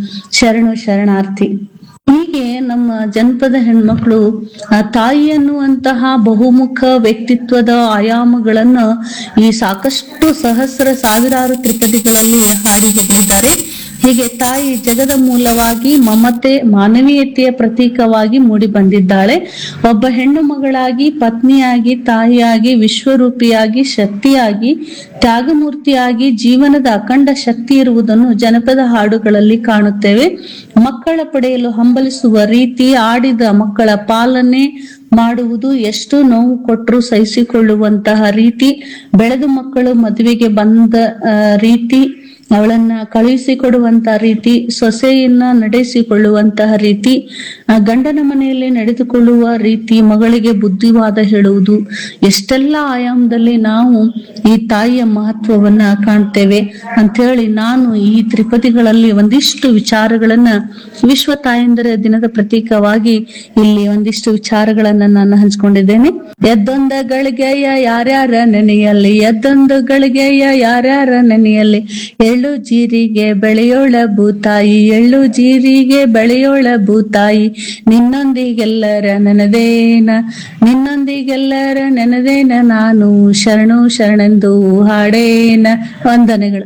ಶರಣು ಶರಣಾರ್ಥಿ ಹೀಗೆ ನಮ್ಮ ಜನಪದ ಹೆಣ್ಮಕ್ಳು ಆ ತಾಯಿ ಅನ್ನುವಂತಹ ಬಹುಮುಖ ವ್ಯಕ್ತಿತ್ವದ ಆಯಾಮಗಳನ್ನ ಈ ಸಾಕಷ್ಟು ಸಹಸ್ರ ಸಾವಿರಾರು ತ್ರಿಪದಿಗಳಲ್ಲಿ ಹಾಡಿ ಹೋಗಿದ್ದಾರೆ ಹೀಗೆ ತಾಯಿ ಜಗದ ಮೂಲವಾಗಿ ಮಮತೆ ಮಾನವೀಯತೆಯ ಪ್ರತೀಕವಾಗಿ ಮೂಡಿ ಬಂದಿದ್ದಾಳೆ ಒಬ್ಬ ಹೆಣ್ಣು ಮಗಳಾಗಿ ಪತ್ನಿಯಾಗಿ ತಾಯಿಯಾಗಿ ವಿಶ್ವರೂಪಿಯಾಗಿ ಶಕ್ತಿಯಾಗಿ ತ್ಯಾಗಮೂರ್ತಿಯಾಗಿ ಜೀವನದ ಅಖಂಡ ಶಕ್ತಿ ಇರುವುದನ್ನು ಜನಪದ ಹಾಡುಗಳಲ್ಲಿ ಕಾಣುತ್ತೇವೆ ಮಕ್ಕಳ ಪಡೆಯಲು ಹಂಬಲಿಸುವ ರೀತಿ ಆಡಿದ ಮಕ್ಕಳ ಪಾಲನೆ ಮಾಡುವುದು ಎಷ್ಟು ನೋವು ಕೊಟ್ಟರು ಸಹಿಸಿಕೊಳ್ಳುವಂತಹ ರೀತಿ ಬೆಳೆದ ಮಕ್ಕಳು ಮದುವೆಗೆ ಬಂದ ಆ, ರೀತಿ ಅವಳನ್ನ ಕಳುಹಿಸಿಕೊಡುವಂತ ರೀತಿ ಸೊಸೆಯನ್ನ ನಡೆಸಿಕೊಳ್ಳುವಂತಹ ರೀತಿ ಆ, ಗಂಡನ ಮನೆಯಲ್ಲಿ ನಡೆದುಕೊಳ್ಳುವ ರೀತಿ ಮಗಳಿಗೆ ಬುದ್ಧಿವಾದ ಹೇಳುವುದು ಎಷ್ಟೆಲ್ಲ ಆಯಾಮದಲ್ಲಿ ನಾವು ಈ ತಾಯಿಯ ಮಹತ್ವವನ್ನ ಕಾಣ್ತೇವೆ ಅಂತ ಹೇಳಿ ನಾನು ಈ ತ್ರಿಪದಿಗಳಲ್ಲಿ ಒಂದಿಷ್ಟು ವಿಚಾರಗಳನ್ನ ವಿಶ್ವ ತಾಯಂದಿರ ದಿನದ ಪ್ರತೀಕವಾಗಿ ಇಲ್ಲಿ ಒಂದಿಷ್ಟು ವಿಚಾರಗಳನ್ನ ನಾನು ಹಂಚ್ಕೊಂಡಿದ್ದೇನೆ ಎದ್ದೊಂದ ಗಳಿಗೆಯ ಯಾರ್ಯಾರ ನೆನೆಯಲ್ಲಿ ಎದ್ದೊಂದು ಗಳಿಗೆಯ ಯಾರ್ಯಾರ ನೆನೆಯಲ್ಲಿ ಎಳ್ಳು ಜೀರಿಗೆ ಬೆಳೆಯೋಳ ಭೂತಾಯಿ ಎಳ್ಳು ಜೀರಿಗೆ ಬೆಳೆಯೋಳ ಭೂತಾಯಿ ನಿನ್ನೊಂದಿಗೆಲ್ಲರ ನೆನದೇನ ನಿನ್ನೊಂದಿಗೆಲ್ಲರ ನೆನದೇನ ನಾನು ಶರಣು ಶರಣೆಂದು ಹಾಡೇನ ವಂದನೆಗಳು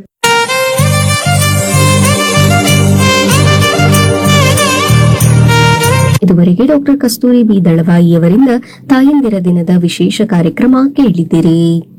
ಇದುವರೆಗೆ ಡಾಕ್ಟರ್ ಕಸ್ತೂರಿ ಬಿ ದಳವಾಯಿ ಅವರಿಂದ ತಾಯಂದಿರ ದಿನದ ವಿಶೇಷ ಕಾರ್ಯಕ್ರಮ ಕೇಳಿದಿರಿ